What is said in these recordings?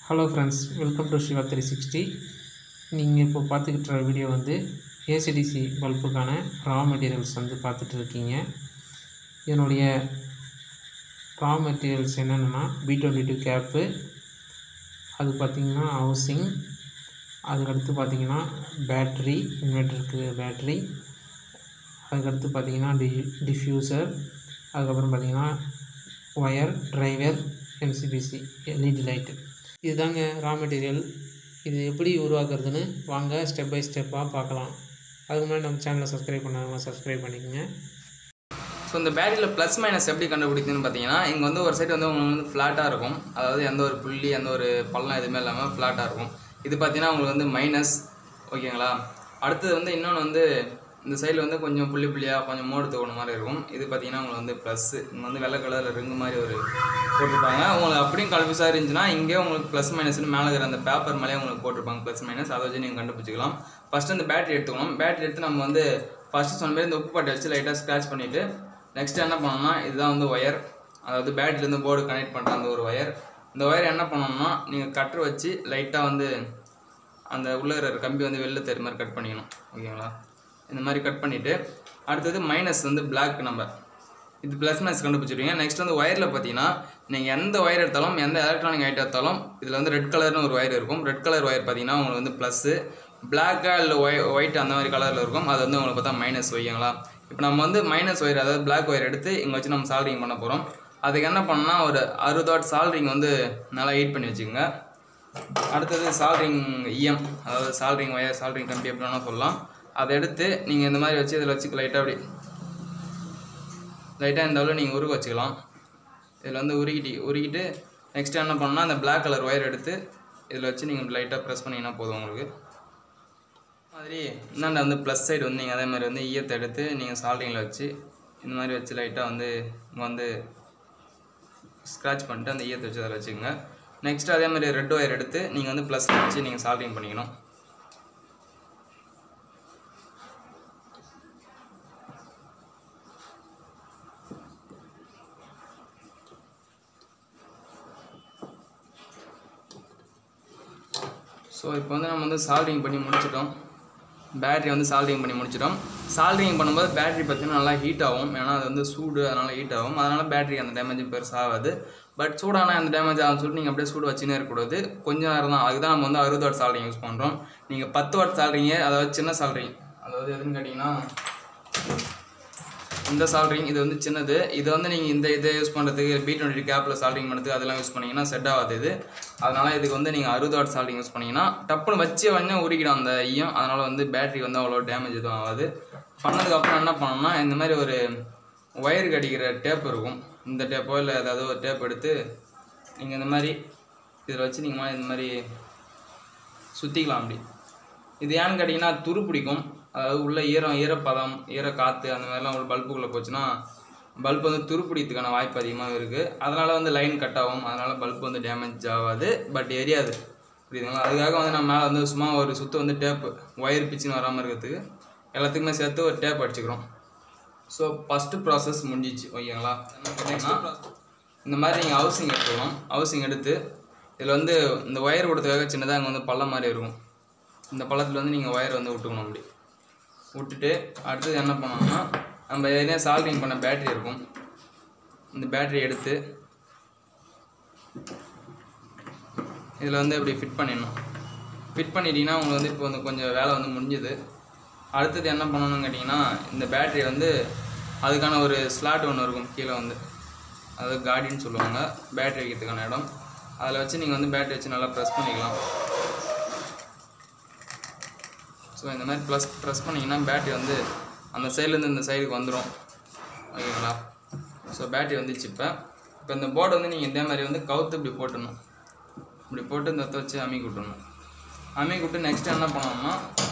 hello friends welcome to Siva three sixty நீங்கள் இப்போ பார்த்துக்கிட்டு இருக்க வீடியோ வந்து ஏசிடிசி பல்புக்கான ரா மெட்டீரியல்ஸ் வந்து பார்த்துட்டு இருக்கீங்க இதனுடைய ரா மெட்டீரியல்ஸ் என்னென்னா பி டுவெண்ட்டி டூ கேப்பு அது பார்த்திங்கன்னா ஹவுசிங் அதுக்கடுத்து பார்த்திங்கன்னா பேட்ரி இன்வெர்ட்டருக்கு பேட்ரி அதுக்கடுத்து பார்த்திங்கன்னா டி டிஃப்யூசர் அதுக்கப்புறம் பார்த்திங்கன்னா wire driver MCBC LED light இதுதாங்க ரா மெட்டீரியல் இது எப்படி உருவாக்குறதுன்னு வாங்க ஸ்டெப் பை ஸ்டெப்பாக பார்க்கலாம் அதுக்கு முன்னாடி நம்ம சேனலை சப்ஸ்கிரைப் பண்ணாதவங்க சப்ஸ்கிரைப் பண்ணிக்கோங்க ஸோ இந்த பேட்டரியில் ப்ளஸ் மைனஸ் எப்படி கண்டுபிடிக்குதுன்னு பார்த்தீங்கன்னா இங்கே வந்து ஒரு சைடு வந்து உங்களுக்கு வந்து ஃப்ளாட்டாக இருக்கும் அதாவது எந்த ஒரு புள்ளி எந்த ஒரு பள்ளம் எதுவுமே இல்லாமல் ஃப்ளாட்டாக இருக்கும் இது பார்த்தீங்கன்னா உங்களுக்கு வந்து மைனஸ் ஓகேங்களா அடுத்தது வந்து இன்னொன்று வந்து இந்த சைடில் வந்து கொஞ்சம் புள்ளி புள்ளியாக கொஞ்சம் மோடு தோணு மாதிரி இருக்கும் இது பார்த்தீங்கன்னா உங்களுக்கு வந்து ப்ளஸ்ஸு இங்கே வந்து வெள்ளை கலரில் ரிங்கு மாதிரி ஒரு போட்டிருப்பாங்க உங்களுக்கு அப்படியும் கன்ஃபியூஸாக இருந்துச்சுன்னா இங்கே உங்களுக்கு ப்ளஸ் மைனஸ்னு மேலே இருக்கிற அந்த பேப்பர் மேலே உங்களுக்கு போட்டிருப்பாங்க ப்ளஸ் மைனஸ் அதை வச்சு நீங்கள் கண்டுபிடிச்சிக்கலாம் ஃபஸ்ட்டு அந்த பேட்டரி எடுத்துக்கணும் பேட்டரி எடுத்து நம்ம வந்து ஃபஸ்ட்டு சொன்ன மாதிரி இந்த உப்பு பட்டை வச்சு லைட்டாக ஸ்க்ராச் பண்ணிவிட்டு நெக்ஸ்ட் என்ன பண்ணணும்னா இதுதான் வந்து ஒயர் அதாவது பேட்டரிலேருந்து போர்டு கனெக்ட் பண்ணுற அந்த ஒரு ஒயர் இந்த ஒயர் என்ன பண்ணணும்னா நீங்கள் கட்டர் வச்சு லைட்டாக வந்து அந்த உள்ளே இருக்கிற கம்பி வந்து வெளில தெரிய மாதிரி கட் பண்ணிக்கணும் ஓகேங்களா இந்த மாதிரி கட் பண்ணிவிட்டு அடுத்தது மைனஸ் வந்து பிளாக் நம்பர் இது ப்ளஸ் மைனஸ் கண்டுபிடிச்சிருவீங்க நெக்ஸ்ட் வந்து ஒயரில் பார்த்தீங்கன்னா நீங்கள் எந்த ஒயர் எடுத்தாலும் எந்த எலக்ட்ரானிக் ஐட்டம் எடுத்தாலும் இதில் வந்து ரெட் கலர்னு ஒரு ஒயர் இருக்கும் ரெட் கலர் ஒயர் பார்த்தீங்கன்னா உங்களுக்கு வந்து ப்ளஸ்ஸு பிளாக்காக இல்லை ஒய் ஒயிட் அந்த மாதிரி கலரில் இருக்கும் அது வந்து உங்களுக்கு பார்த்தா மைனஸ் வைங்களா இப்போ நம்ம வந்து மைனஸ் ஒயர் அதாவது பிளாக் ஒயர் எடுத்து இங்கே வச்சு நம்ம சால்ரிங் பண்ண போகிறோம் அதுக்கு என்ன பண்ணால் ஒரு அறுபது வாட் சால்ரிங் வந்து நல்லா ஹீட் பண்ணி வச்சுக்கோங்க அடுத்தது சால்ரிங் இஎம் அதாவது சால்ரிங் ஒயர் சால்ரிங் கம்பி எப்படி வேணால் சொல்லலாம் அதை எடுத்து நீங்கள் இந்த மாதிரி வச்சு இதில் வச்சு லைட்டாக அப்படி லைட்டாக இந்த அளவு நீங்கள் உருக வச்சுக்கலாம் இதில் வந்து உருகிட்டு உருகிட்டு நெக்ஸ்ட் என்ன பண்ணால் அந்த Black கலர் ஒயர் எடுத்து இதில் வச்சு நீங்கள் லைட்டாக ப்ரெஸ் பண்ணிங்கன்னா போதும் உங்களுக்கு மாதிரி இந்தாண்ட வந்து ப்ளஸ் சைடு வந்து நீங்கள் அதே மாதிரி வந்து ஈயத்தை எடுத்து நீங்கள் சால்ரிங்கில் வச்சு இந்த மாதிரி வச்சு லைட்டாக வந்து இங்கே வந்து ஸ்க்ராட்ச் பண்ணிட்டு அந்த ஈயத்தை வச்சு அதில் வச்சுக்கோங்க நெக்ஸ்ட் அதே மாதிரி ரெட் ஒயர் எடுத்து நீங்கள் வந்து ப்ளஸ் வச்சு நீங்கள் சால்ரிங் பண்ணிக்கணும் ஸோ இப்போ வந்து நம்ம வந்து சால்ரிங் பண்ணி முடிச்சிட்டோம் பேட்டரி வந்து சால்ரிங் பண்ணி முடிச்சிட்டோம் சால்ரிங் பண்ணும்போது பேட்டரி பார்த்தீங்கன்னா நல்லா ஹீட் ஆகும் ஏன்னா அது வந்து சூடு அதனால் ஹீட் ஆகும் அதனால் பேட்டரி அந்த டேமேஜ் பெருசாக ஆகாது பட் சூடானா அந்த டேமேஜ் ஆகும் சொல்லிட்டு நீங்கள் அப்படியே சூடு வச்சுனே இருக்கக்கூடாது கொஞ்ச நேரம் தான் அதுக்கு தான் நம்ம வந்து அறுபது வாட் சால்ரிங் யூஸ் பண்ணுறோம் நீங்கள் பத்து வாட் சால்ரிங்க அதாவது சின்ன சால்ரிங் அதாவது எதுன்னு கேட்டிங்கன்னா இந்த சால்ரிங் இது வந்து சின்னது இது வந்து நீங்கள் இந்த இதை யூஸ் பண்ணுறதுக்கு பி டுவெண்ட்டி கேப்பில் சால்ரிங் பண்ணுறதுக்கு அதெல்லாம் யூஸ் பண்ணிங்கன்னா செட் ஆகாது இது அதனால் இதுக்கு வந்து நீங்கள் அறுபது வாட் சால்ரிங் யூஸ் பண்ணிங்கன்னா டப்புன்னு வச்சு வந்து உருக்கிடும் அந்த ஈயம் அதனால் வந்து பேட்டரி வந்து அவ்வளோ டேமேஜ் எதுவும் ஆகாது பண்ணதுக்கப்புறம் என்ன பண்ணணும்னா இந்த மாதிரி ஒரு ஒயருக்கு அடிக்கிற டேப் இருக்கும் இந்த டேப்போ இல்லை ஏதாவது ஒரு டேப் எடுத்து நீங்கள் இந்த மாதிரி இதில் வச்சு நீங்கள் இந்த மாதிரி சுற்றிக்கலாம் அப்படி இது ஏன்னு கேட்டிங்கன்னா துரு பிடிக்கும் அதாவது உள்ள ஈரம் ஈரப்பதம் ஈர காற்று அந்த மாதிரிலாம் உள்ள பல்புக்குள்ளே போச்சுன்னா பல்ப் வந்து துருப்பிடிக்கிறதுக்கான வாய்ப்பு அதிகமாக இருக்குது அதனால் வந்து லைன் கட் ஆகும் அதனால் பல்ப் வந்து டேமேஜ் ஆகாது பட் எரியாது புரியுதுங்களா அதுக்காக வந்து நம்ம மேலே வந்து சும்மா ஒரு சுற்று வந்து டேப்பு ஒயர் பிச்சுன்னு வராமல் இருக்கிறதுக்கு எல்லாத்துக்குமே சேர்த்து ஒரு டேப் அடிச்சுக்கிறோம் ஸோ ஃபஸ்ட்டு ப்ராசஸ் முடிஞ்சிச்சு ஓகேங்களா நெக்ஸ்ட் இந்த மாதிரி நீங்கள் ஹவுசிங் எடுத்துக்கணும் ஹவுசிங் எடுத்து இதில் வந்து இந்த ஒயர் கொடுத்ததுக்காக சின்னதாக இங்கே வந்து பள்ளம் மாதிரி இருக்கும் இந்த பள்ளத்தில் வந்து நீங்கள் ஒயர் வந்து விட்டுக்கணும் அப்படி விட்டுட்டு அடுத்தது என்ன பண்ணணும்னா நம்ம ஏற்கனவே சால்ரிங் பண்ண பேட்டரி இருக்கும் இந்த பேட்டரி எடுத்து இதில் வந்து இப்படி ஃபிட் பண்ணிடணும் ஃபிட் பண்ணிட்டீங்கன்னா உங்களுக்கு வந்து இப்போ வந்து கொஞ்சம் வேலை வந்து முடிஞ்சுது அடுத்தது என்ன பண்ணணும்னு கேட்டிங்கன்னா இந்த பேட்டரி வந்து அதுக்கான ஒரு ஸ்லாட் ஒன்று இருக்கும் கீழே வந்து அதாவது காடின்னு சொல்லுவாங்க பேட்டரி வைக்கிறதுக்கான இடம் அதில் வச்சு நீங்கள் வந்து பேட்டரி வச்சு நல்லா ப்ரெஸ் பண்ணிக்கலாம் ஸோ இந்த மாதிரி ப்ளஸ் ப்ரெஸ் பண்ணிங்கன்னா பேட்டரி வந்து அந்த சைட்லேருந்து இந்த சைடுக்கு வந்துடும் ஓகேங்களா ஸோ பேட்டரி வந்துச்சு இப்போ இப்போ இந்த போர்டை வந்து நீங்கள் இதே மாதிரி வந்து கவுத்து இப்படி போட்டுடணும் இப்படி போட்டு இந்த இடத்த வச்சு அமுக்கி விட்டுணும் அமுக்கி விட்டு நெக்ஸ்ட் என்ன பண்ணணும்னா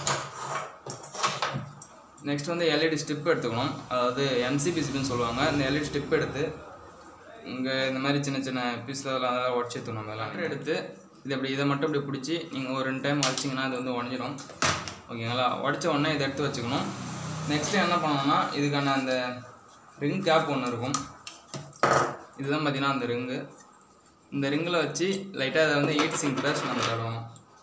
நெக்ஸ்ட் வந்து எல்இடி ஸ்டிப் எடுத்துக்கணும் அதாவது எம்சிபிசிபின்னு சொல்லுவாங்க இந்த எல்இடி ஸ்டிப் எடுத்து இங்கே இந்த மாதிரி சின்ன சின்ன பீஸில் அதெல்லாம் உடச்சி எடுத்துக்கணும் அதெல்லாம் எடுத்து இது அப்படி இதை மட்டும் இப்படி பிடிச்சி நீங்கள் ஒரு ரெண்டு டைம் வச்சிங்கன்னா இது வந்து உடஞ்சிடும் ஓகேங்களா உடச்ச உடனே இதை எடுத்து வச்சுக்கணும் நெக்ஸ்ட்டு என்ன பண்ணணும்னா இதுக்கான அந்த ரிங் கேப் ஒன்று இருக்கும் இதுதான் பார்த்தீங்கன்னா அந்த ரிங்கு இந்த ரிங்கில் வச்சு லைட்டாக அதை வந்து ஹீட் சிங் ப்ளஸ் நம்ம தடவணும்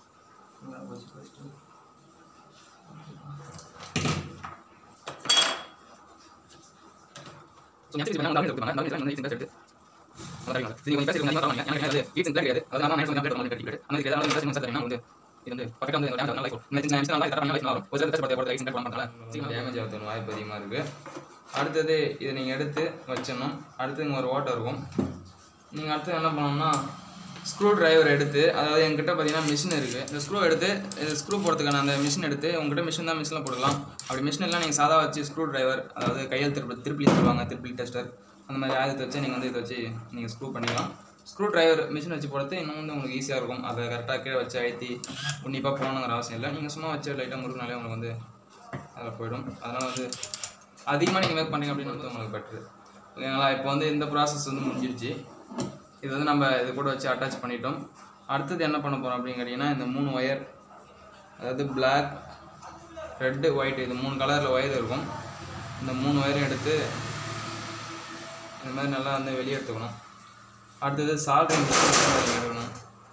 ஸோ நெக்ஸ்ட் பண்ணால் வந்து எடுத்துக்கலாம் நான் வந்து ஹீட் எடுத்து அதான் இது கொஞ்சம் பேசி கொஞ்சம் நேரம் எனக்கு அது ஹீட் சிங் கிடையாது அது நான் நேரம் கம்ப்ளீட் பண்ணி கட்டிட்டு அந்த இதுக்கு ஏதாவது பேசி சார் வந்து இது வந்து பக்கத்துல வந்து டேமேஜ் நல்லா இருக்கும் இந்த சின்ன நிமிஷம் நல்லா தரணும் நல்லா வரும் ஒரு சில பேர் பார்த்து ஹீட் பண்ண மாட்டாங்க சீக்கிரம் டேமேஜ் ஆகுது வாய்ப்பு அதிகமாக இருக்குது அடுத்தது இதை நீங்கள் எடுத்து வச்சிடணும் அடுத்து இங்கே ஒரு ஓட்டை இருக்கும் நீங்கள் அடுத்து என்ன பண்ணணும்னா ஸ்க்ரூ டிரைவர் எடுத்து அதாவது எங்கிட்ட பார்த்தீங்கன்னா மிஷின் இருக்குது இந்த ஸ்க்ரூ எடுத்து இது ஸ்க்ரூ போடுறதுக்கான அந்த மிஷின் எடுத்து உங்ககிட்ட மிஷின் தான் மிஷினில் போட்டுக்கலாம் அப்படி மிஷின் எல்லாம் நீங்கள் சாதா வச்சு ஸ்க்ரூ டிரைவர் அதாவது கையில் திருப்பி திருப்பி சொல்லுவாங்க திருப்பி டெஸ்டர் அந்த மாதிரி ஆயுதத்தை வச்சு நீங்கள் வந்து இதை வச்சு நீங்கள் ஸ்க்ரூ பண்ணிக்கலாம் ஸ்க்ரூ டிரைவர் மிஷின் வச்சு போடுறது இன்னும் வந்து உங்களுக்கு ஈஸியாக இருக்கும் அதை கரெக்டாக கீழே வச்சு அழுத்தி உன்னிப்பாக போகணுங்கிற அவசியம் இல்லை நீங்கள் சும்மா வச்சு லைட்டாக முருகினாலே உங்களுக்கு வந்து அதில் போயிடும் அதனால் வந்து அதிகமாக நீங்கள் மேக் பண்ணீங்க அப்படின்னு வந்து உங்களுக்கு பெட்ரு ஓகேங்களா இப்போ வந்து இந்த ப்ராசஸ் வந்து முடிஞ்சிருச்சு இது வந்து நம்ம இது கூட வச்சு அட்டாச் பண்ணிட்டோம் அடுத்தது என்ன பண்ண போகிறோம் அப்படின்னு கேட்டிங்கன்னா இந்த மூணு ஒயர் அதாவது Black ரெட்டு ஒயிட் இது மூணு கலரில் ஒயர் இருக்கும் இந்த மூணு ஒயரும் எடுத்து இந்த மாதிரி நல்லா வந்து வெளியே எடுத்துக்கணும் அடுத்தது சால்ட்ரிங் எடுக்கணும்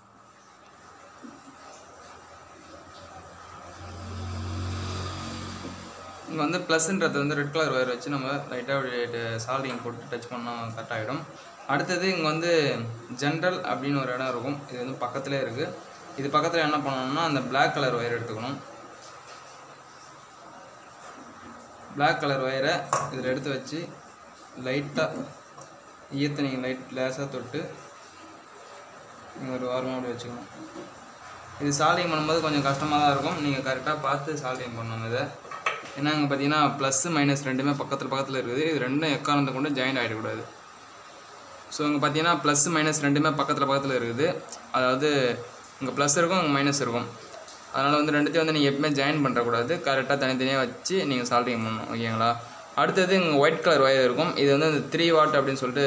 இங்கே வந்து ப்ளஸ்ன்றது வந்து ரெட் கலர் ஒயர் வச்சு நம்ம லைட்டாக சால்டிங் போட்டு டச் பண்ணால் கட் ஆகிடும் அடுத்தது இங்கே வந்து ஜென்ரல் அப்படின்னு ஒரு இடம் இருக்கும் இது வந்து பக்கத்துலேயே இருக்குது இது பக்கத்தில் என்ன பண்ணணும்னா அந்த Black கலர் ஒயர் எடுத்துக்கணும் Black கலர் ஒயரை இதில் எடுத்து வச்சு லைட்டாக ஈயத்தை நீங்கள் லைட் லேசாக தொட்டு நீங்கள் ஒரு வாரமாக அப்படி வச்சுக்கணும் இது சால்டிங் பண்ணும்போது கொஞ்சம் கஷ்டமாக தான் இருக்கும் நீங்கள் கரெக்டாக பார்த்து சால்டிங் பண்ணணும் இதை ஏன்னா இங்கே பார்த்தீங்கன்னா ப்ளஸ் மைனஸ் ரெண்டுமே பக்கத்தில் பக்கத்தில் இருக்குது இது ரெண்டும் எக்காரணத்தை கொண்டு ஜாயிண்ட் ஆகிடக்கூடாது ஸோ இங்கே பார்த்தீங்கன்னா ப்ளஸ் மைனஸ் ரெண்டுமே பக்கத்தில் பக்கத்தில் இருக்குது அதாவது இங்கே ப்ளஸ் இருக்கும் இங்கே மைனஸ் இருக்கும் அதனால் வந்து ரெண்டுத்தையும் வந்து நீங்கள் எப்பவுமே ஜாயின் பண்ணுறக்கூடாது கரெக்டாக தனித்தனியாக வச்சு நீங்கள் சால்டிங் பண்ணணும் ஓகேங்களா அடுத்தது இங்கே ஒயிட் கலர் ஒயர் இருக்கும் இது வந்து இந்த த்ரீ வாட் அப்படின்னு சொல்லிட்டு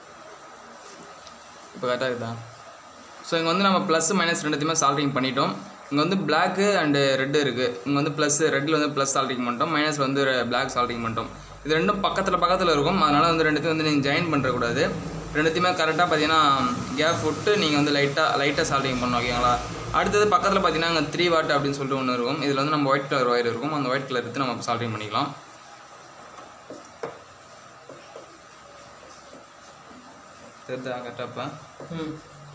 இப்போ கரெக்டாக இருக்குதா ஸோ இங்கே வந்து நம்ம ப்ளஸ் மைனஸ் ரெண்டுத்தையுமே சால்டிங் பண்ணிட்டோம் இங்கே வந்து பிளாக்கு அண்டு ரெட்டு இருக்குது இங்கே வந்து ப்ளஸ் ரெட்டில் வந்து ப்ளஸ் சால்டிங் பண்ணிட்டோம் மைனஸ் வந்து பிளாக் சால்டிங் பண்ணிட்டோம் இது ரெண்டும் பக்கத்தில் பக்கத்தில் இருக்கும் அதனால் வந்து ரெண்டுத்தையும் வந்து நீங்கள் ஜாயின் பண்ணுறக்கூடாது ரெண்டுத்தையுமே கரெக்டாக பார்த்தீங்கன்னா கேப் விட்டு நீங்கள் வந்து லைட்டாக லைட்டாக சால்டிங் பண்ணணும் ஓகேங்களா அடுத்தது பக்கத்தில் பார்த்தீங்கன்னா அங்கே த்ரீ வாட் அப்படின்னு சொல்லிட்டு ஒன்று இருக்கும் இதில் வந்து நம்ம ஒயிட் கலர் ஒயர் இருக்கும் அந்த ஒயிட் கலர் எடுத்து நம்ம சால்டிங் பண்ணிக்கலாம் தெரியுதா கரெக்டாக இப்போ ம்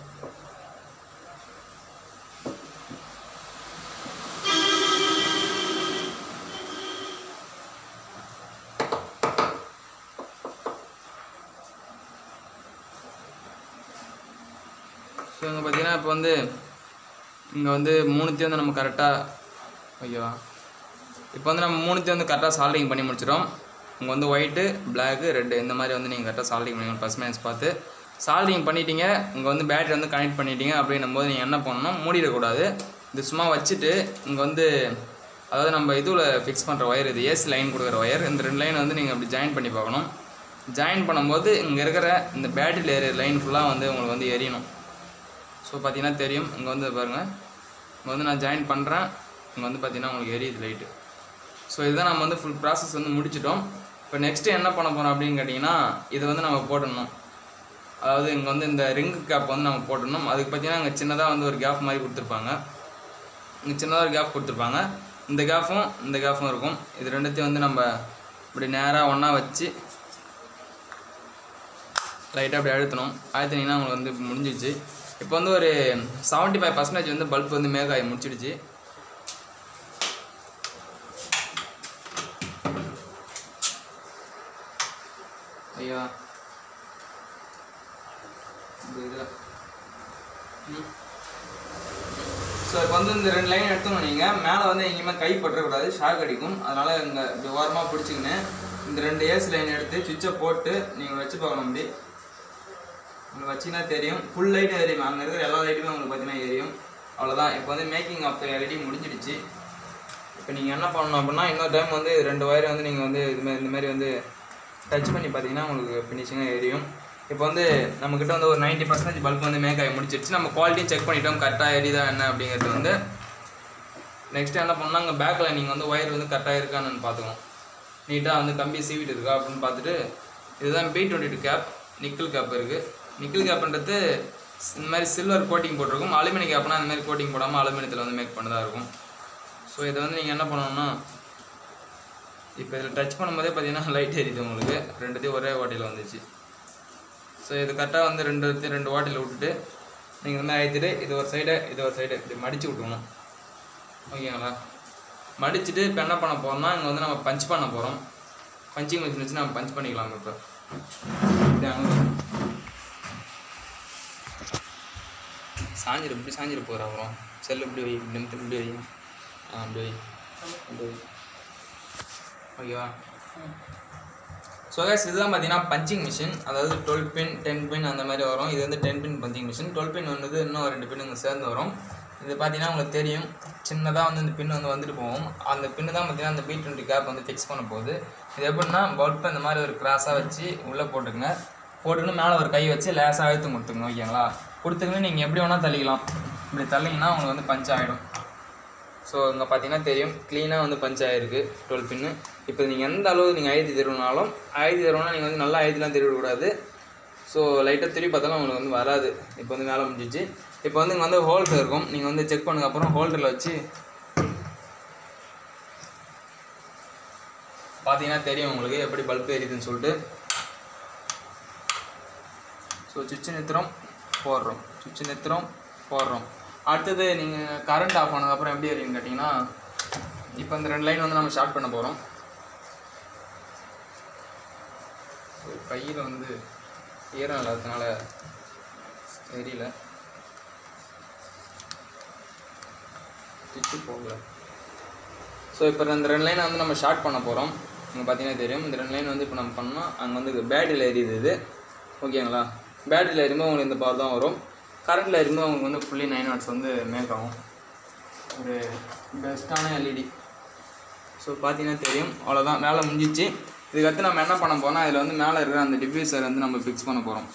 ஸோ இங்கே பார்த்தீங்கன்னா இப்போ வந்து இங்கே வந்து மூணுத்தையும் வந்து நம்ம கரெக்டாக ஐயோ இப்போ வந்து நம்ம மூணுத்தையும் வந்து கரெக்டாக சால்டிங் பண்ணி முடிச்சிடும் இங்கே வந்து ஒயிட்டு பிளாக்கு ரெட்டு இந்த மாதிரி வந்து நீங்கள் கரெக்டாக சால்டிங் பண்ணிக்கணும் ப்ளஸ் மைனஸ் பார்த்து சால்டிங் பண்ணிட்டீங்க இங்கே வந்து பேட்டரி வந்து கனெக்ட் பண்ணிட்டீங்க அப்படின்னும் போது நீங்கள் என்ன பண்ணணும் மூடிடக்கூடாது இது சும்மா வச்சுட்டு இங்கே வந்து அதாவது நம்ம இதில் ஃபிக்ஸ் பண்ணுற ஒயர் இது ஏசி லைன் கொடுக்குற ஒயர் இந்த ரெண்டு லைன் வந்து நீங்கள் அப்படி ஜாயின் பண்ணி பார்க்கணும் ஜாயின் பண்ணும்போது இங்கே இருக்கிற இந்த பேட்டரி லேயர் லைன் ஃபுல்லாக வந்து உங்களுக்கு வந்து எரியணும் ஸோ பார்த்தீங்கன்னா தெரியும் இங்கே வந்து பாருங்கள் இங்கே வந்து நான் ஜாயின் பண்ணுறேன் இங்கே வந்து பார்த்தீங்கன்னா உங்களுக்கு எரியுது லைட்டு ஸோ இதுதான் நம்ம வந்து ஃபுல் ப்ராசஸ் வந்து முடிச்சிட்டோம் இப்போ நெக்ஸ்ட்டு என்ன பண்ண போகிறோம் அப்படின்னு கேட்டிங்கன்னா இதை வந்து நம்ம போட்டுடணும் அதாவது இங்கே வந்து இந்த ரிங் கேப் வந்து நம்ம போட்டுடணும் அதுக்கு பார்த்தீங்கன்னா இங்கே சின்னதாக வந்து ஒரு கேப் மாதிரி கொடுத்துருப்பாங்க இங்கே சின்னதாக ஒரு கேப் கொடுத்துருப்பாங்க இந்த கேஃபும் இந்த கேஃபும் இருக்கும் இது ரெண்டுத்தையும் வந்து நம்ம இப்படி நேராக ஒன்றா வச்சு லைட்டாக அப்படி அழுத்தணும் அழுத்தினீங்கன்னா உங்களுக்கு வந்து இப்போ முடிஞ்சிடுச்சு இப்போ வந்து ஒரு செவன்ட்டி ஃபைவ் பர்சன்டேஜ் வந்து பல்ப் வந்து மேக் ஆகி முடிச்சிடுச்சு ஐயா இந்த இதில் ஸோ இப்போ வந்து இந்த ரெண்டு லைன் எடுத்தோம் நீங்கள் மேலே வந்து எங்கேயுமே கை பற்றக்கூடாது ஷாக் அடிக்கும் அதனால் இங்கே இப்படி ஓரமாக பிடிச்சிக்கின்னு இந்த ரெண்டு ஏசி லைன் எடுத்து சுவிட்சை போட்டு நீங்கள் வச்சு பார்க்கணும் அப்படி உங்களுக்கு வச்சிங்கன்னா தெரியும் ஃபுல் லைட்டும் எரியும் அங்கே இருக்கிற எல்லா லைட்டுமே உங்களுக்கு பார்த்தீங்கன்னா எரியும் அவ்வளோதான் இப்போ வந்து மேக்கிங் ஆஃப் த எல்இடி முடிஞ்சிடுச்சு இப்போ நீங்கள் என்ன பண்ணணும் அப்படின்னா இன்னொரு டைம் வந்து ரெண்டு ஒயரை வந்து நீங்கள் வந்து இதுமாதிரி இந்த மாதிரி வந்து டச் பண்ணி பார்த்தீங்கன்னா உங்களுக்கு ஃபினிஷிங்காக எரியும் இப்போ வந்து நம்மக்கிட்ட வந்து ஒரு 90% பர்சன்டேஜ் பல்ப் வந்து மேக் ஆகி முடிச்சிருச்சு நம்ம குவாலிட்டியும் செக் பண்ணிட்டோம் கரெக்டாக எரியுதா என்ன அப்படிங்கிறது வந்து நெக்ஸ்ட் என்ன பண்ணால் அங்கே பேக்கில் நீங்கள் வந்து ஒயர் வந்து கரெக்டாக இருக்கான்னு பார்த்துக்கணும் நீட்டாக வந்து கம்பி சீவிட்டு இருக்கா அப்படின்னு பார்த்துட்டு இதுதான் B twenty two cap nickel cap இருக்குது நிக்கல் கேப்ன்றது இந்த மாதிரி சில்வர் கோட்டிங் போட்டிருக்கும் அலுமினியம் கேப்னா இந்த மாதிரி கோட்டிங் போடாமல் அலுமினியத்தில் வந்து மேக் பண்ணதாக இருக்கும் ஸோ இதை வந்து நீங்கள் என்ன பண்ணணும்னா இப்போ இதில் டச் பண்ணும்போதே பார்த்தீங்கன்னா லைட் எரியுது உங்களுக்கு ரெண்டுத்தையும் ஒரே வாட்டியில் வந்துச்சு ஸோ இது கரெக்டாக வந்து ரெண்டு இடத்தையும் ரெண்டு வாட்டியில் விட்டுட்டு நீங்கள் வந்து அழுத்திட்டு இது ஒரு சைடு இது ஒரு சைடு இப்படி மடித்து விட்டுக்கணும் ஓகேங்களா மடிச்சுட்டு இப்போ என்ன பண்ண போகிறோம்னா இங்கே வந்து நம்ம பஞ்ச் பண்ண போகிறோம் பஞ்சிங் மிஷின் வச்சு நம்ம பஞ்ச் பண்ணிக்கலாம் இப்போ இப்படி அங்க- சாஞ்சிரு இப்படி சாஞ்சிரு போகிற அப்புறம் செல்லு இப்படி வை நிமித்து இப்படி வை ஆ அப்படி வை அப்படி வை ஓகேவா ஸோ கைஸ் இதுதான் பார்த்தீங்கன்னா பஞ்சிங் மிஷின் அதாவது டுவெல் பின் டென் பின் அந்த மாதிரி வரும் இது வந்து ten pin punching machine twelve pin வந்து இன்னும் ரெண்டு பின்னுங்க சேர்ந்து வரும் இது பார்த்தீங்கன்னா உங்களுக்கு தெரியும் சின்னதாக வந்து இந்த பின் வந்து வந்துட்டு போகும் அந்த பின்னு தான் பார்த்தீங்கன்னா அந்த பி டுவெண்ட்டி கேப் வந்து ஃபிக்ஸ் பண்ண போகுது இது எப்படின்னா பல்ப் இந்த மாதிரி ஒரு கிராஸாக வச்சு உள்ளே போட்டுக்கங்க போட்டுன்னு மேலே ஒரு கை வச்சு லேசாக அழுத்தம் கொடுத்துங்க ஓகேங்களா கொடுத்துக்கன்னு நீங்கள் எப்படி வேணால் தள்ளிக்கலாம் இப்படி தள்ளிங்கன்னா உங்களுக்கு வந்து பஞ்ச் ஆகிடும் ஸோ இங்கே பார்த்தீங்கன்னா தெரியும் க்ளீனாக வந்து பஞ்ச் ஆகிருக்கு டுவெல் பின்னு இப்போ நீங்கள் எந்த அளவு நீங்கள் அழுத்தி தருவினாலும் அழுத்தி தருவனா நீங்கள் வந்து நல்லா அழுத்திலாம் திருவிடக்கூடாது ஸோ லைட்டாக திருப்பி பார்த்தாலும் உங்களுக்கு வந்து வராது இப்போ வந்து மேலே முடிஞ்சிச்சு இப்போ வந்து இங்கே வந்து ஹோல்டர் இருக்கும் நீங்கள் வந்து செக் பண்ணதுக்கு அப்புறம் ஹோல்டரில் வச்சு பார்த்தீங்கன்னா தெரியும் உங்களுக்கு எப்படி பல்ப் எரியுதுன்னு சொல்லிட்டு ஸோ சுவிட்சு நிறுத்துறோம் போடுறோம் சுவிட்சு நிறுத்துறோம் போடுறோம் அடுத்தது நீங்கள் கரண்ட் ஆஃப் ஆனதுக்கப்புறம் எப்படி எரியும்னு கேட்டிங்கன்னா இப்போ இந்த ரெண்டு லைன் வந்து நம்ம ஷார்ட் பண்ண போகிறோம் கையில் வந்து ஈரம் இல்லாததுனால தெரியல சுவிட்சு போகல ஸோ இப்போ இந்த ரெண்டு லைனை வந்து நம்ம ஷார்ட் பண்ண போகிறோம் இங்கே பார்த்தீங்கன்னா தெரியும் இந்த ரெண்டு லைன் வந்து இப்போ நம்ம பண்ணோம் அங்கே வந்து பேட்டரியில் எரியுது இது ஓகேங்களா பேட்டரியில் எரியும்போது உங்களுக்கு இந்த பவர் தான் வரும் கரண்ட்டில் எரியும்போது உங்களுக்கு வந்து ஃபுல்லி நைன் வாட்ஸ் வந்து மேக் ஆகும் ஒரு பெஸ்ட்டான எல்இடி ஸோ பார்த்தீங்கன்னா தெரியும் அவ்வளோதான் வேலை முடிஞ்சிச்சு இதுக்கடுத்து நம்ம என்ன பண்ண போறோம்னா இதில் வந்து மேலே இருக்கிற அந்த டிஃப்யூசர் வந்து நம்ம ஃபிக்ஸ் பண்ண போகிறோம்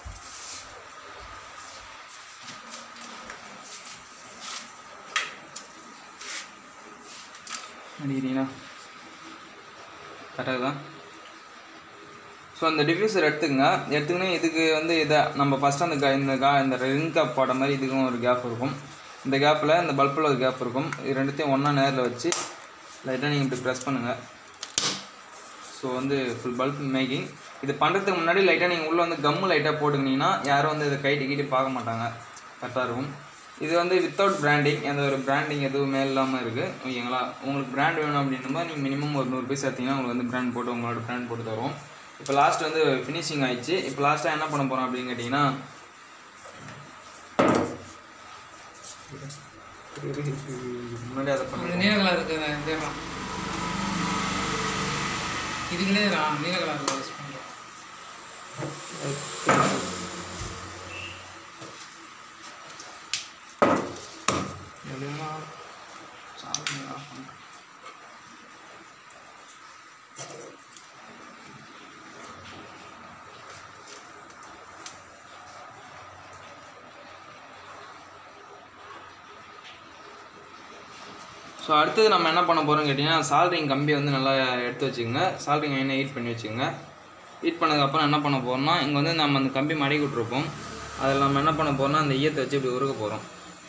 அடிக்கிறீங்களா கரெக்டாக தான் ஸோ அந்த டிஃப்யூசர் எடுத்துக்கங்க எடுத்துக்கினே இதுக்கு வந்து இதை நம்ம ஃபஸ்ட்டு அந்த கா இந்த கா இந்த ரிங் கேப் போட மாதிரி இதுக்கும் ஒரு கேப் இருக்கும் இந்த கேப்பில் இந்த பல்பில் ஒரு கேப் இருக்கும் இது ரெண்டுத்தையும் ஒன்றா நேரில் வச்சு லைட்டாக நீங்கள் இப்படி ப்ரெஸ் பண்ணுங்கள் ஸோ வந்து ஃபுல் பல்ப் மேக்கிங் இது பண்ணுறதுக்கு முன்னாடி லைட்டாக நீங்கள் உள்ளே வந்து கம்மு லைட்டாக போட்டுக்கினீங்கன்னா யாரும் வந்து இதை கைட்டு கீட்டு பார்க்க மாட்டாங்க கரெக்டாக இருக்கும் இது வந்து வித்தவுட் பிராண்டிங் எந்த ஒரு பிராண்டிங் எதுவுமே இல்லாமல் இருக்குது ஓகேங்களா உங்களுக்கு பிராண்ட் வேணும் அப்படின்னும் நீங்கள் மினிமம் ஒரு நூறு பீஸ் எடுத்தீங்கன்னா உங்களுக்கு வந்து பிராண்ட் போட்டு உங்களோட பிராண்ட் போட்டு தருவோம் இப்போ லாஸ்ட் வந்து ஃபினிஷிங் ஆயிடுச்சு இப்போ லாஸ்ட்டாக என்ன பண்ண போகிறோம் அப்படின்னு கேட்டிங்கன்னா முன்னாடி அதை அந்த பண்ணுறோம் நீல கலர் இருக்குது இதேலாம் இதுக்குள்ளே நான் நீல கலர் யூஸ் பண்ணுறோம் எப்படின்னா சார்ஜ் ஆஃப் பண்ணுறேன் ஸோ அடுத்தது நம்ம என்ன பண்ண போகிறோம்னு கேட்டிங்கன்னா சால்ரிங் கம்பி வந்து நல்லா எடுத்து வச்சுக்கோங்க சால்ரிங் என்ன ஹீட் பண்ணி வச்சுக்கோங்க ஹீட் பண்ணதுக்கப்புறம் என்ன பண்ண போகிறோம்னா இங்கே வந்து நம்ம அந்த கம்பி மடக்கி விட்ருப்போம் அதில் நம்ம என்ன பண்ண போகிறோம்னா அந்த ஈயத்தை வச்சு இப்படி உருக போகிறோம்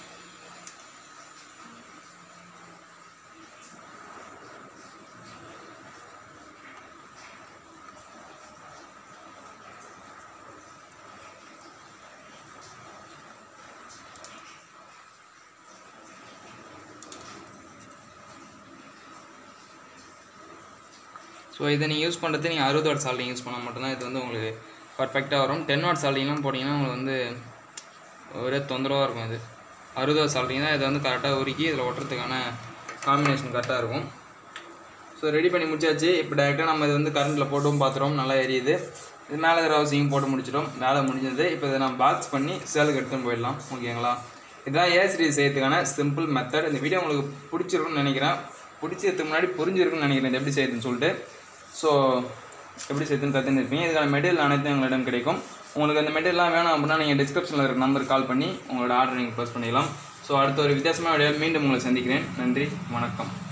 ஸோ இதை நீங்கள் யூஸ் பண்ணுறது நீங்கள் அறுபது வாட் சால்டிங் யூஸ் பண்ணால் மட்டும்தான் இது வந்து உங்களுக்கு பர்ஃபெக்டாக வரும் டென் வாட் சால்டிங்லாம் போட்டிங்கன்னா உங்களுக்கு வந்து ஒரே தொந்தரவாக இருக்கும் இது அறுபது வாட் சால்டிங் தான் இதை வந்து கரெக்டாக உருக்கி இதில் ஒட்டுறதுக்கான காம்பினேஷன் கரெக்டாக இருக்கும் ஸோ ரெடி பண்ணி முடிச்சாச்சு இப்போ டேரெக்டாக நம்ம இது வந்து கரண்ட்டில் போட்டும் பார்த்துறோம் நல்லா எரியுது இது மேலே இருக்கிற ஹவுசிங் போட்டு முடிச்சிட்டோம் வேலை முடிஞ்சது இப்போ இதை நம்ம பாக்ஸ் பண்ணி சேலுக்கு எடுத்துன்னு போயிடலாம் ஓகேங்களா இதுதான் ஏசிடி செய்யறதுக்கான சிம்பிள் மெத்தட் இந்த வீடியோ உங்களுக்கு பிடிச்சிருக்கும்னு நினைக்கிறேன் பிடிச்சதுக்கு முன்னாடி புரிஞ்சிருக்குன்னு நினைக்கிறேன் இது எப்படி செய்யுதுன்னு சொல்லிட்டு ஸோ எப்படி செய்யுதுன்னு கற்றுருப்பீங்க இதுக்கான மெட்டீரியல் அனைத்தும் எங்களிடம் கிடைக்கும் உங்களுக்கு அந்த மெட்டீரியல்லாம் வேணும் அப்படின்னா நீங்கள் டிஸ்கிரிப்ஷனில் இருக்கிற நம்பர் கால் பண்ணி உங்களோட ஆர்டர் நீங்கள் ப்ளஸ் பண்ணிக்கலாம் ஸோ அடுத்த ஒரு வித்தியாசமான வீடியோ மீண்டும் உங்களை சந்திக்கிறேன் நன்றி வணக்கம்